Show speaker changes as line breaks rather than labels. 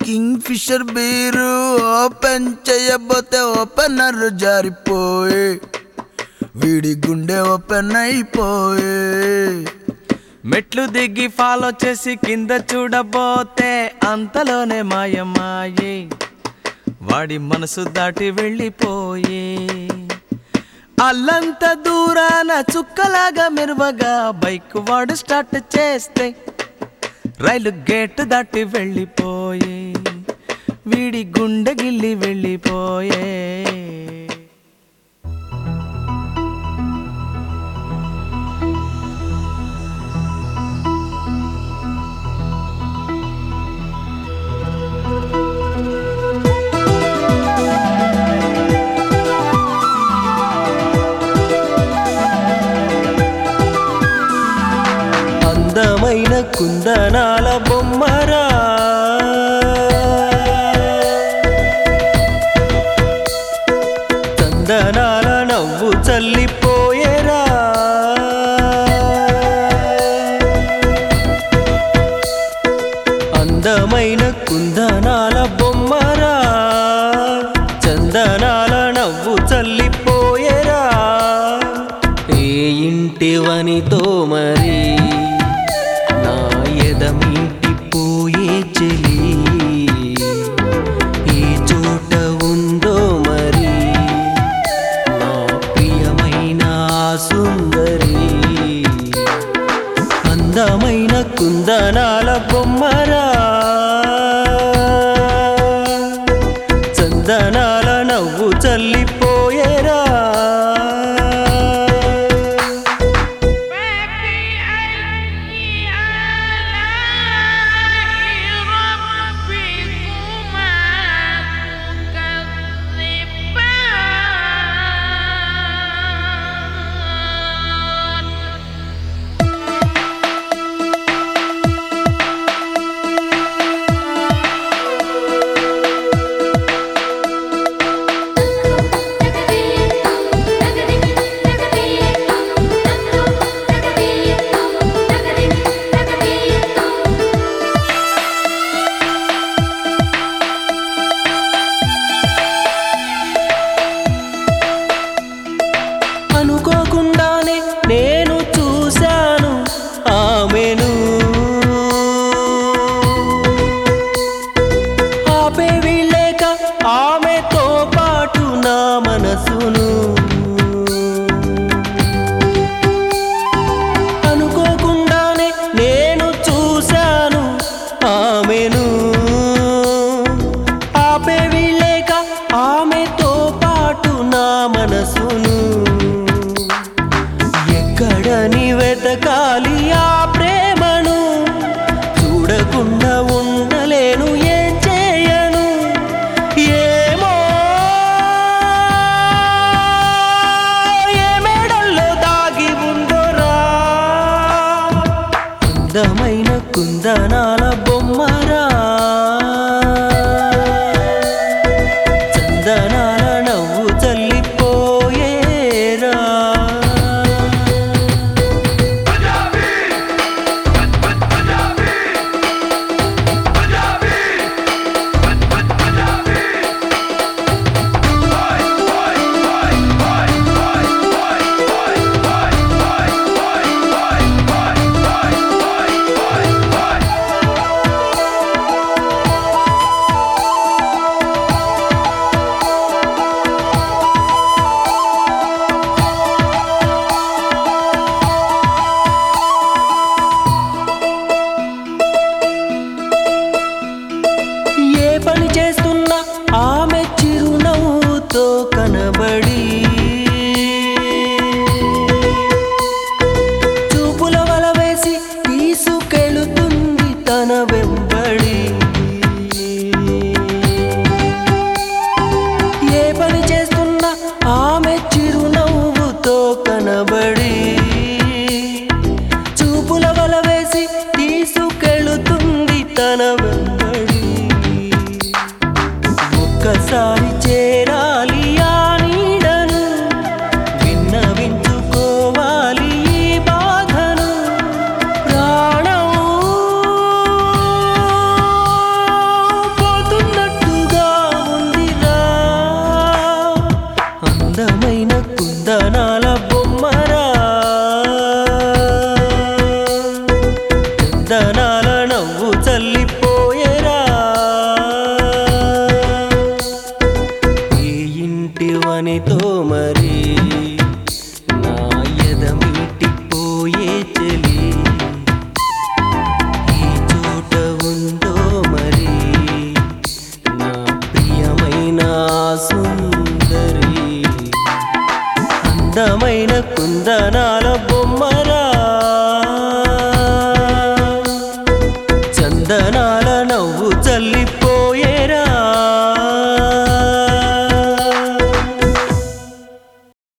king Kingfisher beer open చేయబోతే opener జారిపోయే వీడి గుండె ఓపెన్ అయిపోయే
మెట్లు దిగి ఫాలో చేసి కింద చూడబోతే అంతలోనే మాయమాయే వాడి మనసు దాటి వెళ్ళిపోయే అల్లంత దూరాన చుక్కలాగా మెరువగా బైక్ వాడు స్టార్ట్ చేస్తే రైలు గేట్ దాటి వెళ్ళిపోయే వీడి గుండె గిల్లి వెళ్ళిపోయే
అందమైన కుందనాల బొమ్మరా చందనాల నవ్వు చల్లిపోయేరా అందమైన కుందనాల బొమ్మరా చందనాల నవ్వు చల్లిపోయేరా ఏ ఇంటివనితో మరి నా ఎదమింటి పోయే చెలి ఏ చోట ఉందో మరి నా ప్రియమైన ఆ సుందరి అందమైన కుందనాల బొమ్మరా చందనాల నవ్వు చల్లిపోయేరా అనుకోకుండానే నేను చూశాను ఆమెను ఆపే వీళ్ళేక ఆమెతో పాటు నా మనసును అనుకోకుండానే నేను చూశాను ఆమెను ఆపే వీళ్ళేక ఆమెతో పాటు నా మనసును ఎక్కడని వెతకాలి ఆ ప్రేమను చూడకుండా ఉండలేను ఏం చేయను ఏమో ఏ మేడల్లో దాగి ఉందోరా అందమైన కుందనాల బొమ్మరా చందనాల నవ్వు చల్లిపోయేరా ఏ పని చేస్తున్నా ఆమె చిరునవ్వుతో కనబడి చూపుల వల వేసి తీసుకెళుతుంది తన వెంబడి ఏ పని చేస్తున్నా ఆమె చిరునవ్వుతో కనబడి చూపుల వల వేసి తీసుకెళుతుంది తన వెంబడి ఒక్కసారి చేరాలి ఆ నీడను విన్నవించుకోవాలి ఈ బాధను ప్రాణం వర్ణాల నవ్వు చల్లిపోయేరా ఈ ఇంటి వనితో మరి నా ఎదమిటిపోయే చెలి ఈ చోట ఉందో మరి నా ప్రియమైన సుందరి అందమైన కుందనాల బో